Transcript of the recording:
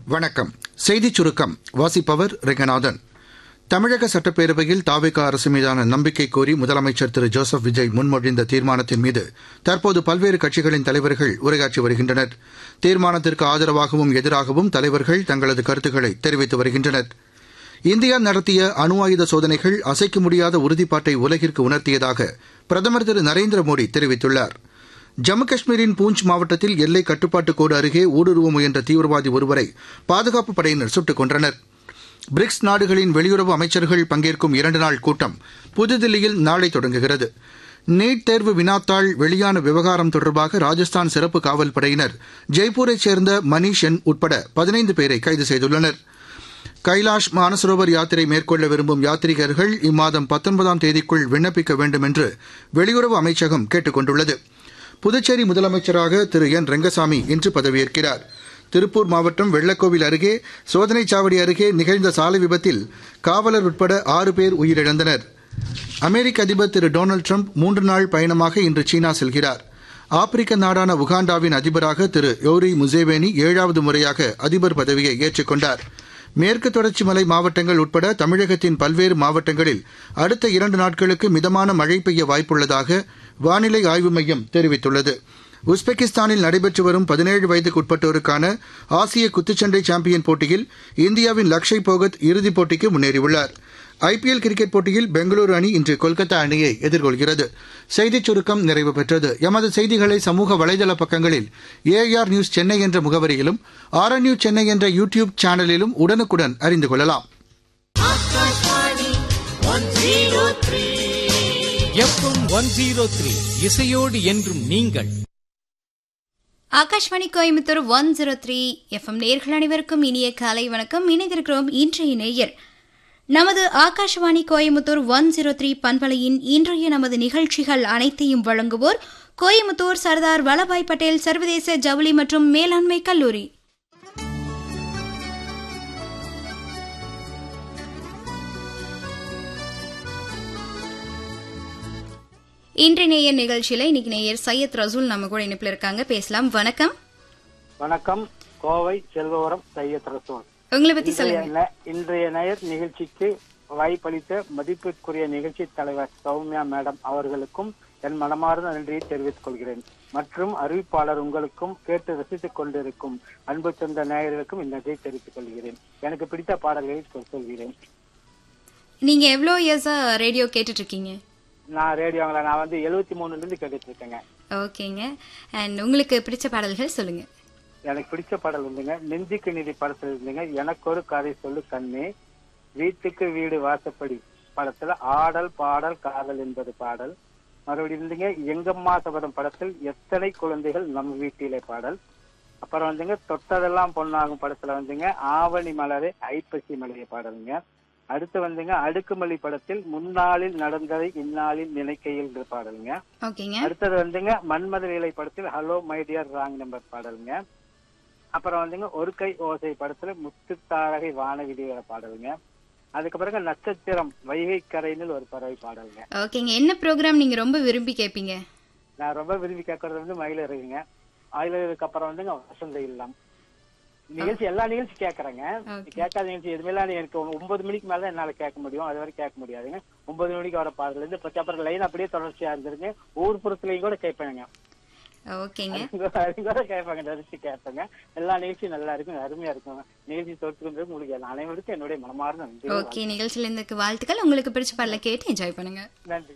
வணக்கம் செய்திச் சுருக்கம் வாசிப்பவர் ரெங்கநாதன் தமிழக சட்டப்பேரவையில் தாவேகா அரசு மீதான நம்பிக்கை கோரி முதலமைச்சர் திரு ஜோசப் விஜய் முன்மொழிந்த தீர்மானத்தின் மீது தற்போது பல்வேறு கட்சிகளின் தலைவர்கள் உரையாற்றி வருகின்றனர் தீர்மானத்திற்கு ஆதரவாகவும் எதிராகவும் தலைவர்கள் தங்களது கருத்துக்களை தெரிவித்து வருகின்றனர் இந்தியா நடத்திய அணு ஆயுத சோதனைகள் அசைக்க முடியாத உறுதிப்பாட்டை உலகிற்கு உணர்த்தியதாக பிரதமர் திரு நரேந்திர மோடி தெரிவித்துள்ளார் ஜம்மு காஷ்மீரின் பூஞ்ச் மாவட்டத்தில் எல்லை கட்டுப்பாட்டு கோடு அருகே ஊடுருவ முயன்ற தீவிரவாதி ஒருவரை பாதுகாப்பு படையினர் சுட்டுக் கொன்றனர் பிரிக்ஸ் நாடுகளின் வெளியுறவு அமைச்சர்கள் பங்கேற்கும் இரண்டு நாள் கூட்டம் புதுதில்லியில் நாளை தொடங்குகிறது நீட் தேர்வு வினாத்தாள் வெளியான விவகாரம் தொடர்பாக ராஜஸ்தான் சிறப்பு காவல் படையினர் ஜெய்ப்பூரைச் சேர்ந்த மணீஷ் என் உட்பட பதினைந்து பேரை கைது செய்துள்ளனர் கைலாஷ் மானசரோவர் யாத்திரை மேற்கொள்ள விரும்பும் யாத்ரீகர்கள் இம்மாதம் பத்தொன்பதாம் தேதிக்குள் விண்ணப்பிக்க வேண்டும் என்று வெளியுறவு அமைச்சகம் கேட்டுக் கொண்டுள்ளது புதுச்சேரி முதலமைச்சராக திரு என் ரெங்கசாமி இன்று பதவியேற்கிறார் திருப்பூர் மாவட்டம் வெள்ளக்கோவில் அருகே சோதனைச் சாவடி அருகே நிகழ்ந்த சாலை விபத்தில் காவலர் உட்பட ஆறு பேர் உயிரிழந்தனர் அமெரிக்க அதிபர் திரு டொனால்டு ட்ரம்ப் மூன்று நாள் பயணமாக இன்று சீனா செல்கிறார் ஆப்பிரிக்க நாடான உகாண்டாவின் அதிபராக திரு யோரி முசேவேனி ஏழாவது முறையாக அதிபர் பதவியை ஏற்றுக் கொண்டார் மேற்கு தொடர்ச்சி மலை மாவட்டங்கள் உட்பட தமிழகத்தின் பல்வேறு மாவட்டங்களில் அடுத்த இரண்டு நாட்களுக்கு மிதமான மழை பெய்ய வாய்ப்புள்ளதாக வானிலை ஆய்வு மையம் தெரிவித்துள்ளது உஸ்பெகிஸ்தானில் நடைபெற்று வரும் பதினேழு வயதுக்குட்பட்டோருக்கான ஆசிய குத்துச்சண்டை சாம்பியன் போட்டியில் இந்தியாவின் லக்ஷய் போகத் இறுதிப் போட்டிக்கு முன்னேறியுள்ளார் ஐபிஎல் கிரிக்கெட் போட்டியில் பெங்களூரு அணி இன்று கொல்கத்தா அணியை எதிர்கொள்கிறது செய்திச் சுருக்கம் நிறைவு பெற்றது எமது செய்திகளை சமூக வலைதள பக்கங்களில் ஏஆர் நியூஸ் சென்னை என்ற முகவரியிலும் ஆர் நியூஸ் சென்னை என்ற யூ டியூப் சேனலிலும் உடனுக்குடன் அறிந்து கொள்ளலாம் எஃப்எம் ஒன் ஜீரோ த்ரீ இசையோடு என்றும் நீங்கள் Akashvani Coimbatore one zero three FM நேர்கள் அனைவருக்கும் இனிய காலை வணக்கம் இணைந்திருக்கிறோம் இன்றைய நேயர் நமது Akashvani Coimbatore one zero three பண்பலையின் இன்றைய நமது நிகழ்ச்சிகள் அனைத்தையும் வழங்குவோர் கோயம்புத்தூர் சர்தார் வல்லபாய் பட்டேல் சர்வதேச ஜவுளி மற்றும் மேலாண்மை கல்லூரி இன்றைய நேயர் நிகழ்ச்சியில இன்னைக்கு நேயர் சையத் ரசூல் நம்ம கூட இணைப்பில் இருக்காங்க பேசலாம் வணக்கம் வணக்கம் கோவை செல்வவரம் சையத் ரசூல் உங்களை பத்தி இன்றைய சொல்லுங்க நே- இன்றைய நேயர் நிகழ்ச்சிக்கு வாய்ப்பளித்த மதிப்பிற்குரிய நிகழ்ச்சி தலைவர் சௌமியா மேடம் அவர்களுக்கும் என் மனமார்ந்த நன்றியை தெரிவித்துக் கொள்கிறேன் மற்றும் அறிவிப்பாளர் உங்களுக்கும் கேட்டு ரசித்துக் கொண்டிருக்கும் அன்பு சொந்த நேயர்களுக்கும் இந்நன்றியை தெரிவித்துக் கொள்கிறேன் எனக்கு பிடித்த பாடல்களை சொல்- சொல்கிறேன் நீங்க எவ்வளவு இயர்ஸா ரேடியோ கேட்டுட்டு இருக்கீங்க நான் ரேடியோங்கள நான் வந்து எழுபத்தி மூணுல இருந்து கேட்டுட்டு இருக்கேங்க ஓகேங்க அண்ட் உங்களுக்கு பிடிச்ச பாடல்கள் சொல்லுங்க எனக்கு பிடிச்ச பாடல் வந்துங்க நெஞ்சுக்கு நிதி படத்துல இருந்துங்க எனக்கு ஒரு கதை சொல்லு கண்ணே வீட்டுக்கு வீடு வாசப்படி படத்துல ஆடல் பாடல் காதல் என்பது பாடல் மறுபடியும் இருந்துங்க எங்கம்மா சபதம் படத்தில் எத்தனை குழந்தைகள் நம் வீட்டிலே பாடல் அப்புறம் வந்துங்க தொட்டதெல்லாம் பொண்ணாகும் படத்துல வந்துங்க ஆவணி மலரே ஐப்பசி மலைய பாடலுங்க அடுத்து வந்துங்க அடுக்குமல்லி படத்தில் முன்னாளில் நடந்ததை இந்நாளில் நினைக்கையில் பாடலுங்க ஓகேங்க அடுத்தது வந்துங்க மன்மத வேலை படத்தில் hello my dear wrong number பாடலுங்க அப்புறம் வந்துங்க ஒரு கை ஓசை படத்துல முத்துத்தாரகை வானவிதியோட பாடலுங்க அதுக்கப்புறங்க நட்சத்திரம் வைகை கரையில் ஒரு பறவை பாடலுங்க ஓகேங்க என்ன ப்ரோக்ராம் நீங்க ரொம்ப விரும்பி கேட்பீங்க நான் ரொம்ப விரும்பி கேட்கறது வந்து மயில இருக்குங்க மயிலருக்கு அப்புறம் வந்துங்க வசந்த இல்லம் நிகழ்ச்சி எல்லா நிகழ்ச்சி கேட்கறேங்க Okay. கேட்காத நிகழ்ச்சி எதுவுமே எனக்கு ஒன்பது மணிக்கு மேல என்னால கேட்க முடியும் அது வரை கேட்க முடியாதுங்க ஒன்பது மணிக்கு வர பாடல இருந்து இப்ப அப்புறம் லைன் அப்படியே தொடர்ச்சியா இருந்துருங்க ஊர் புறத்துலயும் கூட கேட்பேங்க ஓகேங்க அது கூட கேட்பாங்க ரசிச்சு கேட்பாங்க எல்லா நிகழ்ச்சியும் நல்லா இருக்கும் அருமையா இருக்கும் நிகழ்ச்சி தொட்டு உங்களுக்கு அனைவருக்கும் என்னுடைய மனமார்ந்த நன்றி ஓகே நிகழ்ச்சியில இருந்துக்கு வாழ்த்துக்கள் உங்களுக்கு பிடிச்ச பாடல கேட்டு என்ஜாய் பண்ணுங்க நன்றி